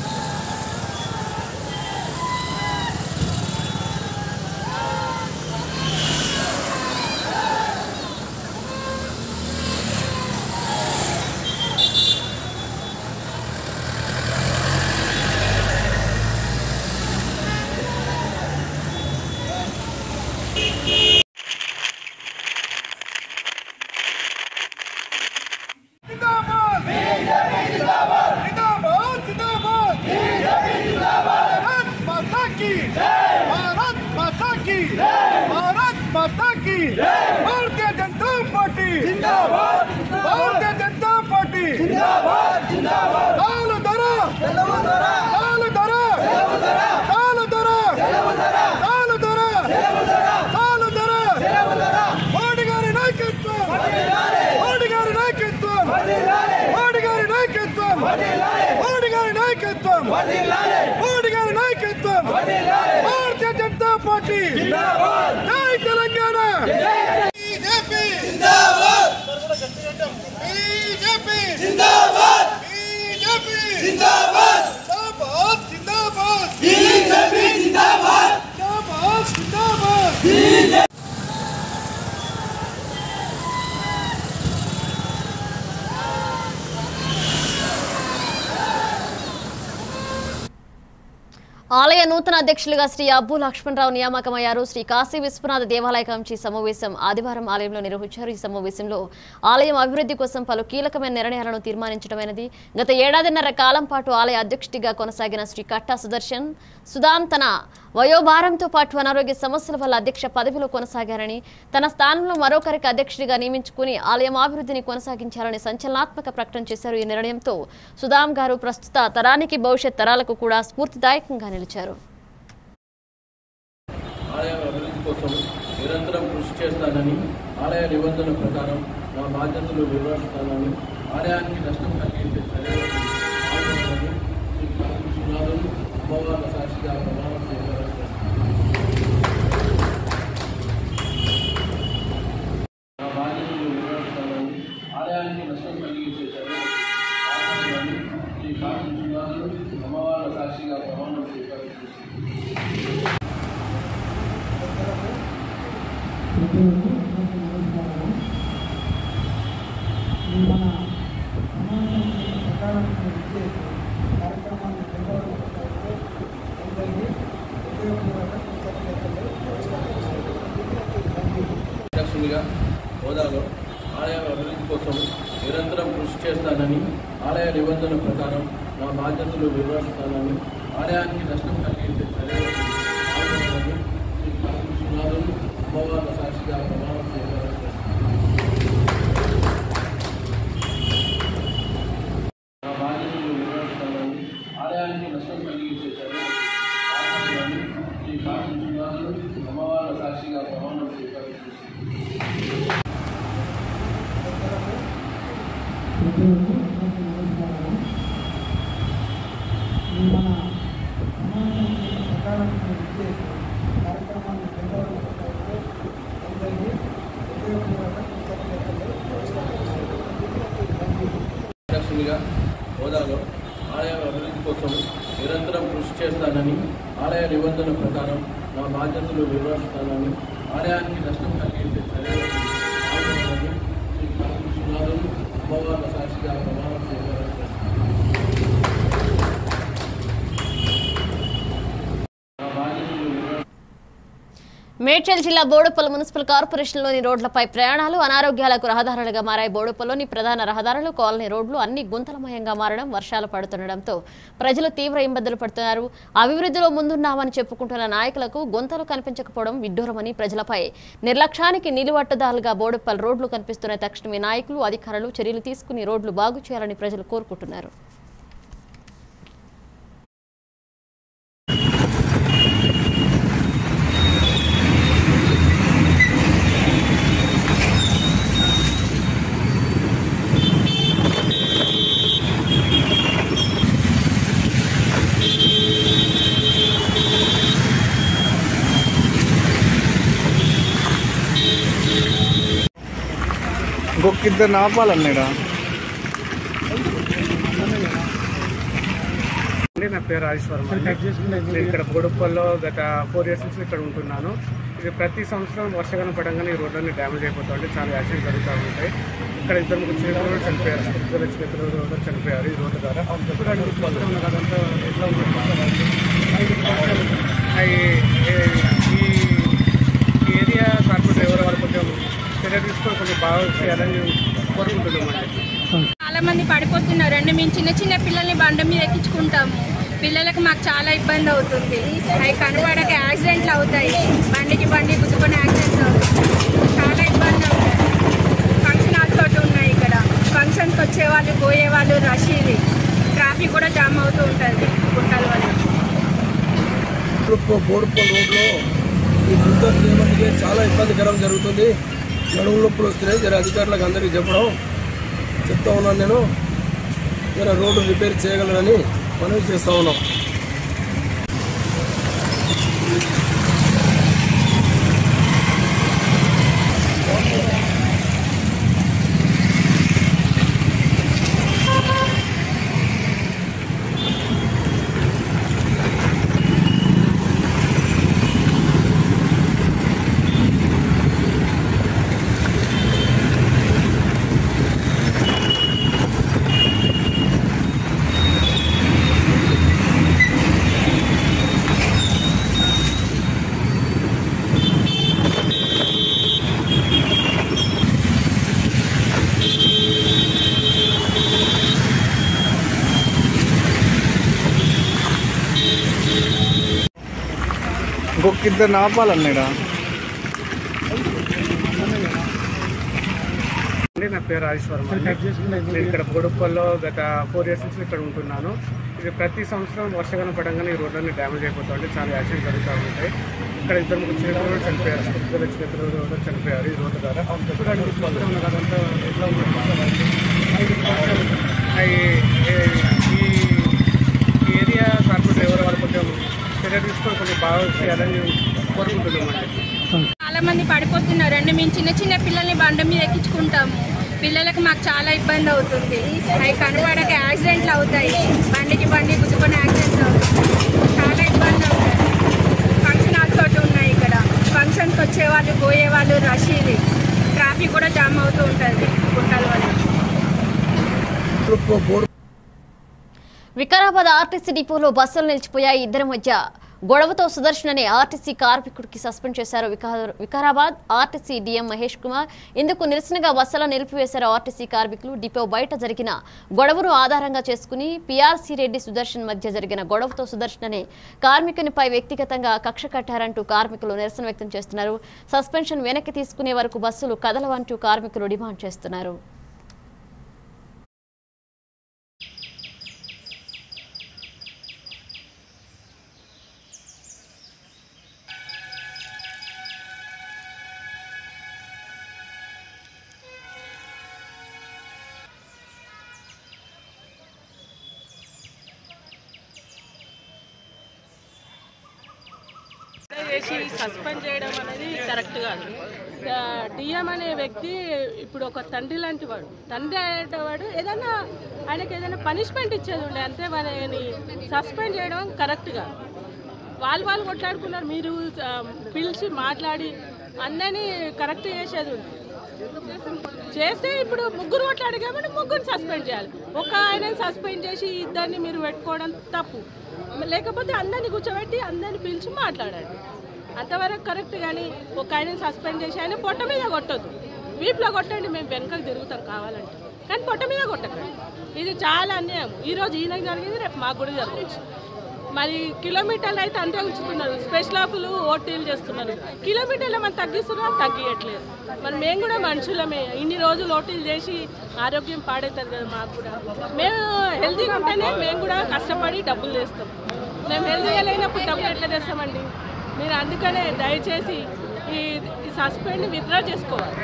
जिंदाबाद जिंदाबाद जिंदाबाद जिंदाबाद भारत माता की भारत माता की भारत माता की भारतीय जनता पार्टी जिंदाबाद भारतीय जनता पार्टी जिंदाबाद जिंदाबाद चालू धरा चालू धरा चालू धरा चालू धरा चालू धरा चालू धरा మోడీ గారి నాయకత్వం మోడీ గారి నాయకత్వం మోడీ గారి నాయకత్వం మోడీ గారి నాయకత్వం మోడీ గారి నాయకత్వం భారతీయ జనతా పార్టీ జై తెలంగాణ బీజేపీ బీజేపీ జిందాబాద్ బీజేపీ జిందాబాద్ జిందాబాద్ జిందాబాద్ బీజేపీ జిందాబాద్ జిందాబాద్ జిందాబాద్ ఆలయ నూతన అధ్యక్షులుగా శ్రీ అబ్బు లక్ష్మణరావు నియామకమయ్యారు శ్రీ కాశీ విశ్వనాథ దేవాలయ కమిటీ సమావేశం ఆదివారం ఆలయంలో నిర్వహించారు ఈ సమావేశంలో ఆలయం అభివృద్ధి కోసం పలు కీలకమైన నిర్ణయాలను తీర్మానించడమైనది గత ఏడాదిన్నర కాలం పాటు ఆలయ అధ్యక్షుడిగా కొనసాగిన శ్రీ కట్టా సుదర్శన్ సుధాం తన వయోభారంతో పాటు అనారోగ్య సమస్యల వల్ల అధ్యక్ష పదవిలో కొనసాగారని తన స్థానంలో మరొకరికి అధ్యక్షుడిగా నియమించుకుని ఆలయం అభివృద్ధిని కొనసాగించాలని సంచలనాత్మక ప్రకటన చేశారు ఈ నిర్ణయంతో సుధాం గారు ప్రస్తుత తరానికి భవిష్యత్ తరాలకు కూడా స్ఫూర్తిదాయకంగా నిలిచారు ఆలయ అభివృద్ధి కోసం నిరంతరం కృషి చేస్తానని ఆలయ నిబంధన ప్రకారం నా బాధ్యతలు నిర్వహిస్తానని ఆలయానికి నష్టం కలిగించే చర్యలను ఆలోచించాలని శ్రీ కాశీ విశ్వనాథులు అమ్మవార్ల సాక్షిగా ప్రమాణం చేశారు నా బాధ్యతలు నిర్వహిస్తానని ఆలయానికి నష్టం కలిగించే చర్యలను ఆలోచించాలని శ్రీ కాశీ విశ్వనాథులు అమ్మవార్ల సాక్షిగా ప్రమాణం చేశారు అధ్యక్షునిగా హోదాలో ఆలయ అభివృద్ధి కోసం నిరంతరం కృషి చేస్తానని ఆలయ నిబంధన ప్రకారం నా బాధ్యతలు నిర్వహిస్తానని ఆలయానికి నష్టం కలిగించే చర్యలను ఆలోచించాలని శ్రీ కాశీ విశ్వనాథులు అమ్మవార్ల సాక్షిగా ప్రమాణం చేశారు నా బాధ్యతలు నిర్వహిస్తానని ఆలయానికి నష్టం కలిగించే చర్యలను ఆలోచించాలని శ్రీ కాశీ విశ్వనాథులు అమ్మవార్ల సాక్షిగా ప్రమాణం చేశారు అధ్యక్షునిగా హోదాలో ఆలయ అభివృద్ధి కోసం నిరంతరం కృషి చేస్తానని ఆలయ నిబంధన ప్రకారం నా బాధ్యతలు నిర్వహిస్తానని ఆలయానికి నష్టం కలిగించే చర్యలను ఆలోచించాలని శ్రీ కాశీ విశ్వనాథులు అమ్మవార్ల సాక్షిగా ప్రమాణం చేశారు నా బాధ్యతలు నిర్వహి మేడ్చల్ జిల్లా బోడుపల్లి మున్సిపల్ కార్పొరేషన్లోని రోడ్లపై ప్రయాణాలు అనారోగ్యాలకు రహదారులుగా మారాయి బోడుపల్లిలోని ప్రధాన రహదారులు కాలనీ రోడ్లు అన్ని గుంతలమయంగా మారడం వర్షాలు పడుతుండటంతో ప్రజలు తీవ్ర ఇబ్బందులు పడుతున్నారు అభివృద్ధిలో ముందున్నామని చెప్పుకుంటున్న నాయకులకు గుంతలు కనిపించకపోవడం విడ్డూరమని ప్రజలపై నిర్లక్ష్యానికి నిలువట్టదారులుగా బోడుపల్లి రోడ్లు కనిపిస్తున్న తక్షణమే నాయకులు అధికారులు చర్యలు తీసుకుని రోడ్లు బాగు చేయాలని ప్రజలు కోరుకుంటున్నారు ఇంకొకిద్దరు ఆపాలన్నాడా అండి నా పేరు రాజేశ్వరం అండి. నేను ఇక్కడ బోడుప్పల్లో గత ఫోర్ ఇయర్స్ నుంచి ఇక్కడ ఉంటున్నాను ఇది ప్రతి సంవత్సరం వర్షాకాలం పడంగానే ఈ రోడ్లన్నీ డ్యామేజ్ అయిపోతూ ఉంటాయి చాలా యాక్సిడెంట్ జరుగుతూ ఉంటాయి ఇక్కడ ఇద్దరు ముగ్గురు చిన్నపిల్లలు కూడా చనిపోయారు ఇద్దరు చిన్నపిల్లలు కూడా చనిపోయారు ఈ రోడ్డు ద్వారా ఇప్పుడు అటు మొత్తం ఉన్న అదంతా ఎట్లా ఉంది అవి ఈ ఈ ఏరియా కార్పొరేటర్ ఎవరో వాళ్ళు కొంచెం చర్య తీసుకొని కొంచెం బాగా చేయాలని కోరుకుంటున్నామండి చాలా మంది పడిపోతున్నారు అండి మేము చిన్న చిన్న పిల్లల్ని బండ మీద ఎక్కించుకుంటాము పిల్లలకు మాకు చాలా ఇబ్బంది అవుతుంది అవి కనబడక యాక్సిడెంట్లు అవుతాయి బండికి బండి గుద్దుకొని యాక్సిడెంట్లు అవుతాయి చాలా ఇబ్బంది అవుతుంది ఫంక్షన్ హాల్ తోటి ఉన్నాయి ఇక్కడ ఫంక్షన్కి వచ్చే వాళ్ళు పోయే వాళ్ళు రష్ ఇది ట్రాఫిక్ కూడా జామ్ అవుతూ ఉంటుంది గుంటల వల్ల బోడుపల్ రోడ్లో ఈ గుంత చేయడానికి చాలా ఇబ్బందికరం జరుగుతుంది నడుము నొప్పులు వస్తున్నాయి జర అధికారులకు అందరికీ చెప్పడం చెప్తా ఉన్నాను నేను జర రోడ్డు రిపేర్ చేయగలరని మనవి చేస్తా ఉన్నాం ఇంకొక ఇద్దరు ఆపాలన్నాడా అండి నా పేరు రాజేష్ వర్మ నేను ఇక్కడ బోడుప్పల్లో గత ఫోర్ ఇయర్స్ నుంచి ఇక్కడ ఉంటున్నాను ఇది ప్రతి సంవత్సరం వర్షాకాలం పడంగానే ఈ రోడ్లన్నీ డ్యామేజ్ అయిపోతూ ఉంటాయి చాలా యాక్సిడెంట్ జరుగుతూ ఉంటాయి ఇక్కడ ఇద్దరు ముగ్గురు చిన్నపిల్లలు కూడా చనిపోయారు ఇద్దరు చిన్నపిల్లలు కూడా చనిపోయారు ఈ రోడ్డు ద్వారా చూడండి ఈ మొత్తం ఉన్న అదంతా ఎట్లా ఉంది ఈ- ఈ ఈ ఏరియా కార్పొరేటర్ ఎవరు వాళ్ళు కొంచెం చర్య తీసుకొని కొంచెం బాగా చేయాలని కోరుకుంటున్నామండి చాలా మంది పడిపోతున్నారు అండి మేము చిన్న చిన్న పిల్లల్ని బండ మీద ఎక్కించుకుంటాము పిల్లలకు మాకు చాలా ఇబ్బంది అవుతుంది అవి కనబడక యాక్సిడెంట్లు అవుతాయి బండికి బండి గుద్దుకొని యాక్సిడెంట్లు అవుతాయి చాలా ఇబ్బంది అవుతుంది ఫంక్షన్ హాల్ తోటి ఉన్నాయి ఇక్కడ ఫంక్షన్కి వచ్చేవాళ్ళు పోయేవాళ్ళు రష్ ఇది ట్రాఫిక్ కూడా జామ్ అవుతూ ఉంటుంది గుంటల వల్ల వికారాబాద్ ఆర్టీసీ డిపోలో బస్సులు నిలిచిపోయాయి ఇద్దరి మధ్య గొడవతో సుదర్శన్ అనే ఆర్టీసీ కార్మికుడికి సస్పెండ్ చేశారు వికా- వికారాబాద్ ఆర్టీసీ డీఎం మహేష్ కుమార్ ఇందుకు నిరసనగా బస్సులను నిలిపివేశారు ఆర్టీసీ కార్మికులు డిపో బయట జరిగిన గొడవను ఆధారంగా చేసుకుని పీఆర్సీ రెడ్డి సుదర్శన్ మధ్య జరిగిన గొడవతో సుదర్శన్ అనే కార్మికునిపై వ్యక్తిగతంగా కక్ష కట్టారంటూ కార్మికులు నిరసన వ్యక్తం చేస్తున్నారు సస్పెన్షన్ వెనక్కి తీసుకునే వరకు బస్సులు కదలవంటూ కార్మికులు డిమాండ్ చేస్తున్నారు చేసి సస్పెండ్ చేయడం అనేది కరెక్ట్ కాదు డిఎం అనే వ్యక్తి ఇప్పుడు ఒక తండ్రి లాంటి వాడు తండ్రి అనేటవాడు ఏదైనా ఆయనకి ఏదైనా పనిష్మెంట్ ఇచ్చేది ఉండే అంతే మనని సస్పెండ్ చేయడం కరెక్ట్ కాదు వాళ్ళు వాళ్ళు కొట్లాడుకున్నారు మీరు ఆ, పిలిచి మాట్లాడి అందరినీ కరెక్ట్ చేసేది ఉంది చేస్తే ఇప్పుడు ముగ్గురు కొట్లాడు కాబట్టి ముగ్గురు సస్పెండ్ చేయాలి ఒక ఆయనని సస్పెండ్ చేసి ఇద్దరిని మీరు పెట్టుకోవడం తప్పు లేకపోతే అందరిని కూర్చోబెట్టి అందరిని పిలిచి మాట్లాడండి అంతవరకు కరెక్ట్ కానీ ఒక ఆయనని సస్పెండ్ చేసి ఆయన పొట్ట మీద కొట్టొద్దు వీపులో కొట్టండి మేము వెనకకు తిరుగుతాం కావాలంటే కానీ పొట్ట మీద కొట్టకండి ఇది చాలా అన్యాయం ఈరోజు ఈయనకు జరిగింది రేపు మాకు కూడా జరగవచ్చు మరి కిలోమీటర్లు అయితే అంతే ఉంచుతున్నారు స్పెషల్ ఆఫ్లు ఓటీలు చేస్తున్నారు కిలోమీటర్లు మనం తగ్గిస్తున్నారు తగ్గియట్లేదు మరి మేము కూడా మనుషులమే ఇన్ని రోజులు ఓటీలు చేసి ఆరోగ్యం పాడవుతుంది కదా మాకు కూడా మేము హెల్తీగా ఉంటేనే మేము కూడా కష్టపడి డబ్బులు తెస్తాం మేము హెల్తీగా లేనప్పుడు డబ్బులు ఎట్లా తెస్తామండి మీరు అందుకనే దయచేసి ఈ ఈ సస్పెండ్ విత్డ్రా చేసుకోవాలి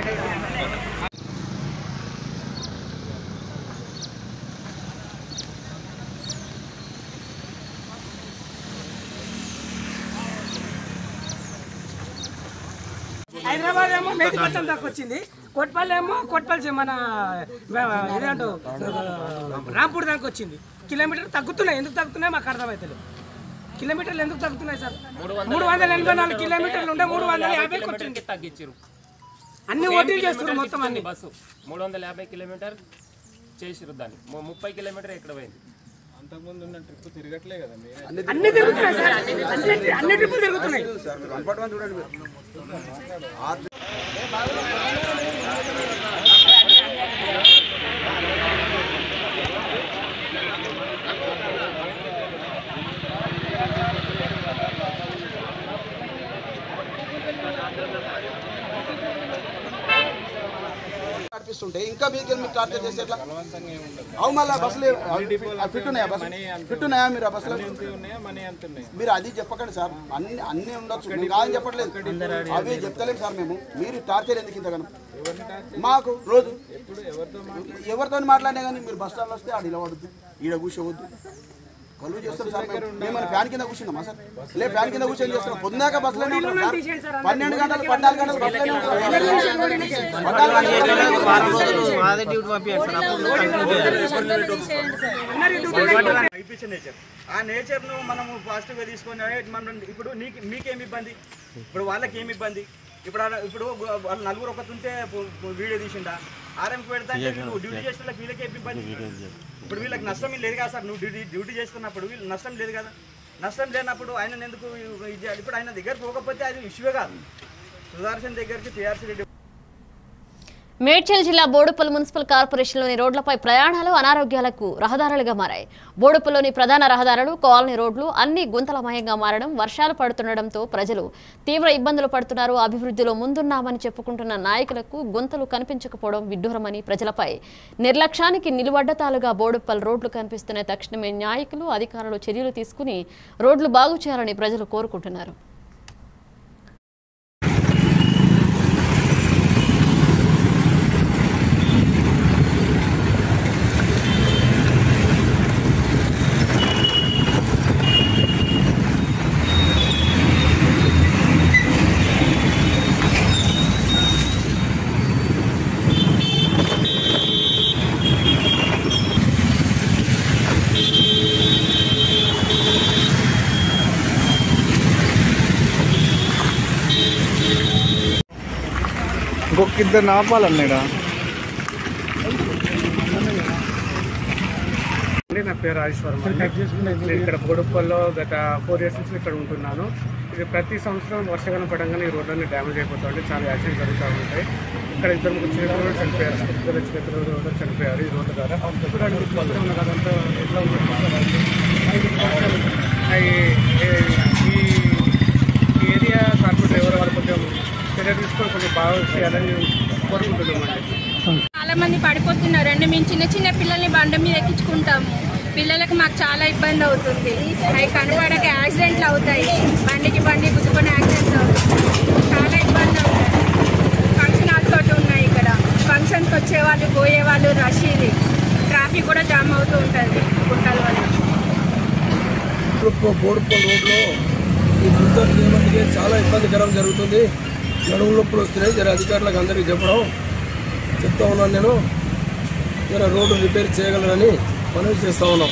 హైదరాబాద్ ఏమో మేడిపట్నం దాకా వచ్చింది కొట్పల్లి ఏమో కొట్పల్లి మన ఏదంటూ రాంపూర్ దాకా వచ్చింది కిలోమీటర్ తగ్గుతున్నాయి ఎందుకు తగ్గుతున్నాయి మాకు అర్థమవుతుంది కిలోమీటర్లు ఎందుకు తగ్గుతున్నాయి సార్ మూడు వందల ఎనభై నాలుగు కిలోమీటర్లు ఉండే మూడు వందల యాభైకి వచ్చింది తగ్గించారు అన్ని ఓటీలు చేస్తున్నారు మొత్తం అన్ని బస్సు మూడు వందల యాభై కిలోమీటర్ చేసిరు దాన్ని ము- ముప్పై కిలోమీటర్ ఎక్కడ పోయింది అంతకుముందు ఉన్న ట్రిప్ తిరగట్లే కదా అన్ని తిరుగుతున్నాయి సార్ అన్ని అన్ని ట్రిప్పులు తిరుగుతున్నాయి నడిపిస్తుంటే ఇంకా మీకు మీకు టార్చర్ చేస్తే ఎట్లా అవు మళ్ళీ బస్సులు ఫిట్ ఉన్నాయా బస్సు ఫిట్ ఉన్నాయా మీరు ఆ బస్సులో మీరు అది చెప్పకండి సార్ అన్ని అన్ని ఉండొచ్చు మీరు కాదని చెప్పట్లేదు అవి చెప్తలేము సార్ మేము మీరు టార్చర్ ఎందుకు ఇంతగానో మాకు రోజు ఎవరితో మాట్లాడినా కానీ మీరు బస్ స్టాండ్ వస్తే ఆడ నిలబడద్దు ఈడ కూర్చోవద్దు కలువు చేస్తాం సార్ మేము మేము ఫ్యాన్ కింద కూర్చున్నామా సార్ లే ఫ్యాన్ కింద కూర్చొని చేస్తున్నాం పొద్దునాక బస్సులోనే ఉంటాం సార్ పన్నెండు గంటలు పద్నాలుగు గంటలు బస్సులోనే ఉంటాం పద్నాలుగు అయిపించే నేచర్ ఆ నేచర్ను మనము పాజిటివ్గా తీసుకొని అరే మనం ఇప్పుడు నీకు మీకేం ఇబ్బంది ఇప్పుడు వాళ్ళకి ఏమి ఇబ్బంది ఇప్పుడు ఆడ- ఇప్పుడు వాళ్ళు నలుగురు ఒకటి ఉంటే పు- పు- వీడియో తీసిండా ఆర్ఎంకి పెడతా అంటే వీళ్ళు డ్యూటీ చేసిన వాళ్ళకి వీళ్ళకి ఏమి ఇబ్బంది ఇప్పుడు వీళ్ళకి నష్టం ఏం లేదు కదా సార్ నువ్వు డ్యూటీ డ్యూటీ చేస్తున్నప్పుడు వీళ్ళు నష్టం లేదు కదా నష్టం లేనప్పుడు ఆయన ఎందుకు ఇది చేయాలి? ఇప్పుడు ఆయన దగ్గర పోకపోతే అది ఇష్యూవే కాదు సుదర్శన్ దగ్గరికి టీఆర్సీ రెడ్డి మేడ్చల్ జిల్లా బోడుపల్ మున్సిపల్ కార్పొరేషన్లోని రోడ్లపై ప్రయాణాలు అనారోగ్యాలకు రహదారులుగా మారాయి బోడుపల్లోని ప్రధాన రహదారులు కాలనీ రోడ్లు అన్ని గుంతలమయంగా మారడం వర్షాలు పడుతుండటంతో ప్రజలు తీవ్ర ఇబ్బందులు పడుతున్నారు అభివృద్ధిలో ముందున్నామని చెప్పుకుంటున్న నాయకులకు గుంతలు కనిపించకపోవడం విడ్డూరమని ప్రజలపై నిర్లక్ష్యానికి నిలువడ్డతాలుగా బోడుపల్ రోడ్లు కనిపిస్తున్నాయి తక్షణమే నాయకులు అధికారులు చర్యలు తీసుకుని రోడ్లు బాగు చేయాలని ప్రజలు కోరుకుంటున్నారు ఇంకొక ఇద్దరు ఆపాలన్నాడా అండి నా పేరు రాజేశ్వరం నేను ఇక్కడ బోడుప్పల్లో గత ఫోర్ ఇయర్స్ నుంచి ఇక్కడ ఉంటున్నాను ఇది ప్రతి సంవత్సరం వర్షాకాలం పడంగానే ఈ రోడ్లన్నీ డ్యామేజ్ అయిపోతాయి చాలా యాక్సిడెంట్ జరుగుతూ ఉంటాయి ఇక్కడ ఇద్దరు ముగ్గురు చిన్నపిల్లలు కూడా చనిపోయారు ఇద్దరు వచ్చి ఇద్దరు కూడా చనిపోయారు ఈ రోడ్డు ద్వారా చూడండి మీకు మొత్తం ఉన్నది అదంతా ఎట్లా ఉంది ఈ- ఈ ఈ ఏరియా కార్పొరేట్ ఎవరు వాళ్ళు కొంచెం చర్య తీసుకొని కొంచెం బాగా చేయాలని కోరుకుంటున్నామండి చాలా మంది పడిపోతున్నారండి మేము చిన్న చిన్న పిల్లల్ని బండ మీద ఎక్కించుకుంటాము పిల్లలకు మాకు చాలా ఇబ్బంది అవుతుంది అవి కనబడక యాక్సిడెంట్లు అవుతాయి బండికి బండి గుద్దుకొని యాక్సిడెంట్లు అవుతాయి చాలా ఇబ్బంది అవుతుంది ఫంక్షన్ హాల్ తోటి ఉన్నాయి ఇక్కడ ఫంక్షన్కి వచ్చే వాళ్ళు పోయే వాళ్ళు రష్ ఇది ట్రాఫిక్ కూడా జామ్ అవుతూ ఉంటుంది గుంటల వల్ల బోడుపల్ రోడ్లో ఈ గుంతలు చేయడానికి చాలా ఇబ్బందికరం జరుగుతుంది నడుము నొప్పులు వస్తున్నాయి జర అధికారులకు అందరికీ చెప్పడం చెప్తా ఉన్నాను నేను జర రోడ్డు రిపేర్ చేయగలరని మనవి చేస్తా ఉన్నాం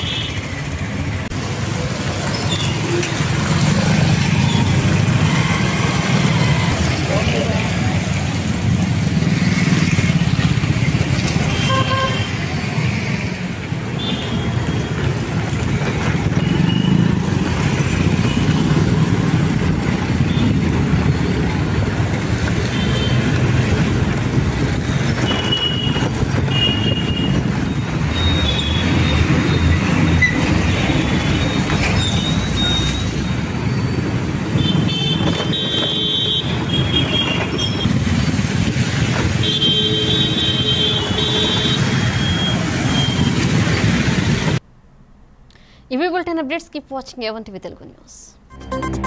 ఇవి బులెటిన్ అప్డేట్స్ కీప్ వాచింగ్ ఏవంటివి తెలుగు న్యూస్